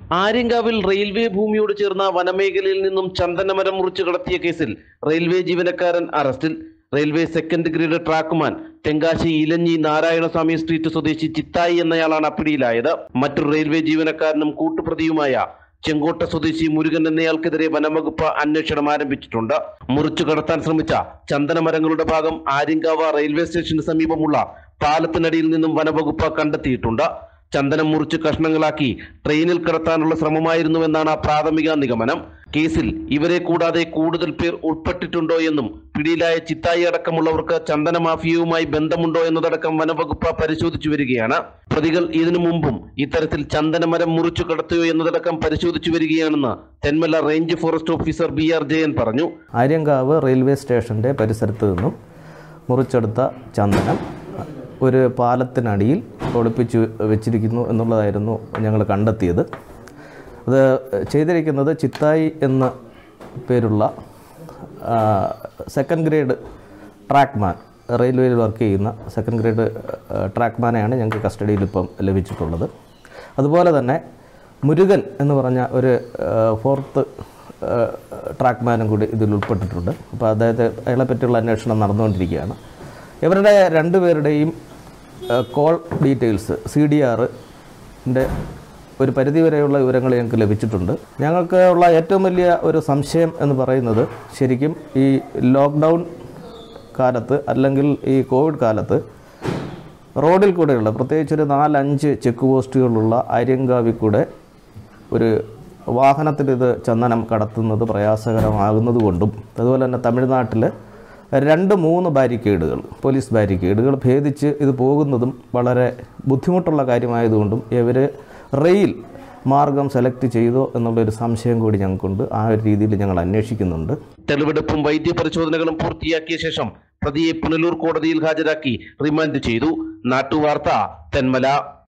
ആര്യങ്കാവിൽ railway ഭൂമിയോട് ചേർന്ന വനമേഖലയിൽ നിന്നും ചന്ദനമരം മുറിച്ചു കടത്തിയ കേസിൽ റെയിൽവേ ജീവനക്കാരൻ അറസ്റ്റിൽ railway second grade trackman Tenkasi Elanji Narayanaswamy street സ്വദേശി ചിത്തായി എന്നയാളാണ് പിടിയിലായത് മറ്റൊരു റെയിൽവേ ജീവനക്കാരനും കൂട്ടുപ്രതിയുമായ ചെങ്കോട്ട സ്വദേശി മുരുകൻ എന്നയാൾക്കെതിരെ വനംവകുപ്പ് അന്വേഷണം ആരംഭിച്ചിട്ടുണ്ട് മുറിച്ചു കടത്താൻ ശ്രമിച്ച ചന്ദനമരങ്ങളുടെ ഭാഗം ആര്യങ്കാവ് റെയിൽവേ സ്റ്റേഷന് സമീപമുള്ള പാലത്തിനടിയിൽ നിന്നും വനംവകുപ്പ് കണ്ടെത്തിയിട്ടുണ്ട് ചന്ദനം മുറിച്ച് കഷ്ണങ്ങളാക്കി ട്രെയിനിൽ കടത്താനുള്ള ശ്രമമായിരുന്നുവെന്നാണ് പ്രാഥമിക നിഗമനം കേസിൽ ഇവരെ കൂടാതെ കൂടുതൽ പേർ ഉൾപ്പെട്ടിട്ടുണ്ടോ എന്നും പിടിയിലായ ചിത്തായി അടക്കമുള്ളവർക്ക് ചന്ദന മാഫിയയുമായി ബന്ധമുണ്ടോ എന്നതടക്കം വനംവകുപ്പ് പരിശോധിച്ചു വരികയാണ് പ്രതികൾ ഇതിനു മുമ്പും ഇത്തരത്തിൽ ചന്ദനമരം മുറിച്ചു കടത്തിയോ എന്നതടക്കം പരിശോധിച്ചു വരികയാണെന്ന് Thenmala range forest officer B R Jayan പറഞ്ഞു ആര്യങ്കാവ് റെയിൽവേ സ്റ്റേഷൻ്റെ പരിസരത്ത് നിന്നും മുറിച്ചെടുത്ത ചന്ദനം ഒരു പാലത്തിനടിയിൽ ഒളിപ്പിച്ച് വെച്ചിരിക്കുന്നു എന്നുള്ളതായിരുന്നു ഞങ്ങൾ കണ്ടെത്തിയത് അത് ചെയ്തിരിക്കുന്നത് ചിത്തായി എന്ന പേരുള്ള സെക്കൻഡ് ഗ്രേഡ് ട്രാക്ക്മാൻ റെയിൽവേയിൽ വർക്ക് ചെയ്യുന്ന സെക്കൻഡ് ഗ്രേഡ് ട്രാക്ക്മാനെയാണ് ഞങ്ങൾക്ക് കസ്റ്റഡിയിൽ ഇപ്പം ലഭിച്ചിട്ടുള്ളത് അതുപോലെ തന്നെ മുരുകൻ എന്ന് പറഞ്ഞ ഒരു ഫോർത്ത് ട്രാക്ക്മാനും കൂടി ഇതിൽ ഉൾപ്പെട്ടിട്ടുണ്ട് അപ്പോൾ അദ്ദേഹത്തെ അയാളെ പറ്റിയുള്ള അന്വേഷണം നടന്നുകൊണ്ടിരിക്കുകയാണ് ഇവരുടെ രണ്ടുപേരുടെയും കോൾ ഡീറ്റെയിൽസ് സി ഡി ആറിൻ്റെ ഒരു പരിധിവരെയുള്ള വിവരങ്ങൾ ഞങ്ങൾക്ക് ലഭിച്ചിട്ടുണ്ട് ഞങ്ങൾക്ക് ഉള്ള ഏറ്റവും വലിയ ഒരു സംശയം എന്ന് പറയുന്നത് ശരിക്കും ഈ ലോക്ക്ഡൗൺ കാലത്ത് അല്ലെങ്കിൽ ഈ കോവിഡ് കാലത്ത് റോഡിൽ കൂടെയുള്ള പ്രത്യേകിച്ച് ഒരു നാലഞ്ച് ചെക്ക് പോസ്റ്റുകളുള്ള ആര്യങ്കാവിൽ കൂടെ ഒരു വാഹനത്തിൽ ഇത് ചന്ദനം കടത്തുന്നത് പ്രയാസകരമാകുന്നത് കൊണ്ടും അതുപോലെ തന്നെ തമിഴ്നാട്ടിൽ രണ്ട് മൂന്ന് ബാരിക്കേഡുകൾ പോലീസ് ബാരിക്കേഡുകൾ ഭേദിച്ച് ഇത് പോകുന്നതും വളരെ ബുദ്ധിമുട്ടുള്ള കാര്യമായതുകൊണ്ടും ഇവർ റെയിൽ മാർഗം സെലക്ട് ചെയ്തോ എന്നുള്ളൊരു സംശയം കൂടി ഞങ്ങൾക്കുണ്ട് ആ ഒരു രീതിയിൽ ഞങ്ങൾ അന്വേഷിക്കുന്നുണ്ട് തെളിവെടുപ്പും വൈദ്യപരിശോധനകളും പൂർത്തിയാക്കിയ ശേഷം പ്രതിയെ പുനലൂർ കോടതിയിൽ ഹാജരാക്കി റിമാൻഡ് ചെയ്തു നാട്ടുവാർത്ത തെന്മല